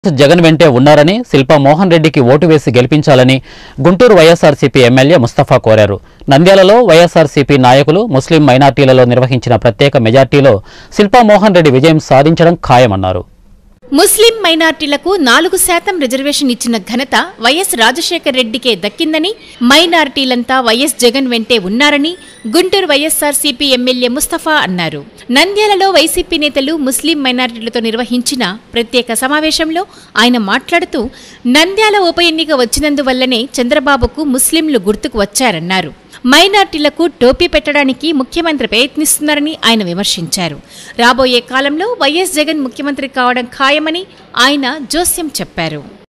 జగన్ వెంటే ఉన్నారని శిల్పా మోహన్ రెడ్డికి ఓటు వేసి గెలిపించాలని గుంటూరు వైఎస్ఆర్సీపీ ఎమ్మెల్యే ముస్తఫా కోరారు నంద్యాలలో వైఎస్ఆర్సీపీ నాయకులు ముస్లిం మైనార్టీలలో నిర్వహించిన ప్రత్యేక మెజార్టీలో శిల్పా మోహన్ రెడ్డి విజయం సాధించడం ఖాయమన్నారు ముస్లిం మైనార్టీలకు నాలుగు శాతం రిజర్వేషన్ ఇచ్చిన ఘనత వైఎస్ రాజశేఖర్ రెడ్డికే దక్కిందని మైనార్టీలంతా వైఎస్ జగన్ వెంటే ఉన్నారని గుంటూరు వైఎస్ఆర్సీపీ ఎమ్మెల్యే ముస్తఫా అన్నారు నంద్యాలలో వైసీపీ నేతలు ముస్లిం మైనార్టీలతో నిర్వహించిన ప్రత్యేక సమావేశంలో ఆయన మాట్లాడుతూ నంద్యాల ఉప ఎన్నిక వచ్చినందువల్లనే చంద్రబాబుకు ముస్లింలు గుర్తుకు వచ్చారన్నారు మైనార్టీలకు టోపీ పెట్టడానికి ముఖ్యమంత్రి ప్రయత్నిస్తున్నారని ఆయన విమర్శించారు రాబోయే కాలంలో వైఎస్ జగన్ ముఖ్యమంత్రి కావడం ఖాయమని ఆయన జోస్యం చెప్పారు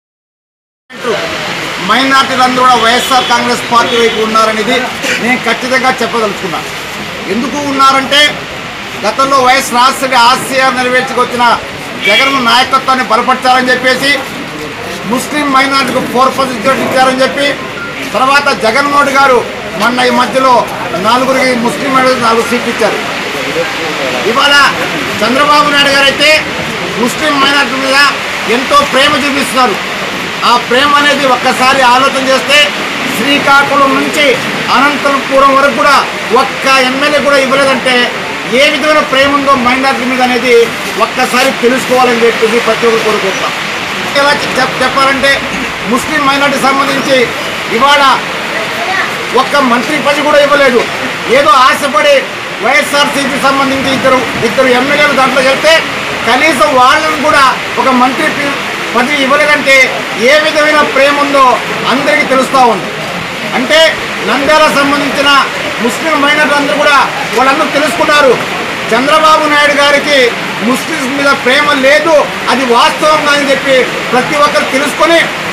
మైనార్టీలందరూ కూడా వైఎస్ఆర్ కాంగ్రెస్ పార్టీ వైపు ఉన్నారనేది నేను ఖచ్చితంగా చెప్పదలుచుకున్నాను ఎందుకు ఉన్నారంటే గతంలో వైఎస్ రాజశేఖర ఆశయాలు నెరవేర్చుకొచ్చిన జగన్ నాయకత్వాన్ని బలపరచాలని చెప్పేసి ముస్లిం మైనార్టీకి ఫోర్ పర్సెంట్ ఇచ్చారని చెప్పి తర్వాత జగన్మోహన్ రెడ్డి గారు మొన్న ఈ మధ్యలో నలుగురికి ముస్లిం మైనార్టీ నాలుగు సీట్లు ఇచ్చారు ఇవాళ చంద్రబాబు నాయుడు గారు అయితే ముస్లిం మైనార్టీ మీద ఎంతో ప్రేమ చూపిస్తున్నారు ఆ ప్రేమ అనేది ఒక్కసారి ఆలోచన చేస్తే శ్రీకాకుళం నుంచి అనంతపురం వరకు కూడా ఒక్క ఎమ్మెల్యే కూడా ఇవ్వలేదంటే ఏ విధమైన ప్రేమ ఉందో మైనార్టీ మీద అనేది ఒక్కసారి తెలుసుకోవాలని చెప్పేసి ప్రతి ఒక్కరు కోరుకుంటాం ఎలా చెప్ చెప్పాలంటే ముస్లిం మైనార్టీ సంబంధించి ఇవాళ ఒక్క మంత్రి పని కూడా ఇవ్వలేదు ఏదో ఆశపడి వైఎస్ఆర్సీపీ సంబంధించి ఇద్దరు ఇద్దరు ఎమ్మెల్యేలు దాంట్లో వెళ్తే కనీసం వాళ్ళని కూడా ఒక మంత్రి పి- పదవి ఇవ్వలేదంటే ఏ విధమైన ప్రేమ ఉందో అందరికీ తెలుస్తూ ఉంది అంటే నంద్యాల సంబంధించిన ముస్లిం మైనార్టీ అందరూ కూడా వాళ్ళందరూ తెలుసుకున్నారు చంద్రబాబు నాయుడు గారికి ముస్లిమ్స్ మీద ప్రేమ లేదు అది వాస్తవం అని చెప్పి ప్రతి ఒక్కరు తెలుసుకొని